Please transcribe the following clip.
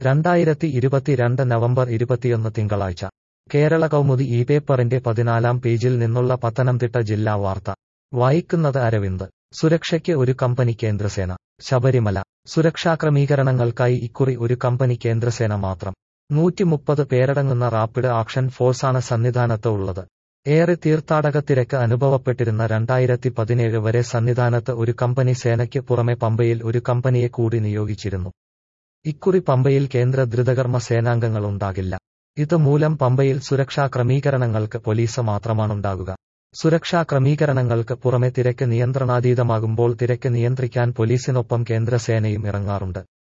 രണ്ടായിരത്തി ഇരുപത്തിരണ്ട് നവംബർ ഇരുപത്തിയൊന്ന് തിങ്കളാഴ്ച കേരള കൗമുദി ഈ പേപ്പറിന്റെ പതിനാലാം പേജിൽ നിന്നുള്ള പത്തനംതിട്ട ജില്ലാ വാർത്ത വായിക്കുന്നത് അരവിന്ദ് സുരക്ഷയ്ക്ക് ഒരു കമ്പനി കേന്ദ്രസേന ശബരിമല സുരക്ഷാ ക്രമീകരണങ്ങൾക്കായി ഇക്കുറി ഒരു കമ്പനി കേന്ദ്രസേന മാത്രം നൂറ്റിമുപ്പത് പേരടങ്ങുന്ന റാപ്പിഡ് ആക്ഷൻ ഫോഴ്സാണ് സന്നിധാനത്ത് ഉള്ളത് ഏറെ തീർത്ഥാടക തിരക്ക് അനുഭവപ്പെട്ടിരുന്ന രണ്ടായിരത്തി പതിനേഴ് വരെ സന്നിധാനത്ത് ഒരു കമ്പനി സേനയ്ക്ക് പുറമെ പമ്പയിൽ ഒരു കമ്പനിയെ കൂടി നിയോഗിച്ചിരുന്നു ഇക്കുറി പമ്പയിൽ കേന്ദ്ര ദ്രുതകർമ്മ സേനാംഗങ്ങൾ ഉണ്ടാകില്ല ഇത് മൂലം പമ്പയിൽ സുരക്ഷാ ക്രമീകരണങ്ങൾക്ക് പോലീസ് മാത്രമാണുണ്ടാകുക സുരക്ഷാ ക്രമീകരണങ്ങൾക്ക് പുറമെ തിരക്ക് നിയന്ത്രണാതീതമാകുമ്പോൾ തിരക്ക് നിയന്ത്രിക്കാൻ പോലീസിനൊപ്പം കേന്ദ്രസേനയും ഇറങ്ങാറുണ്ട്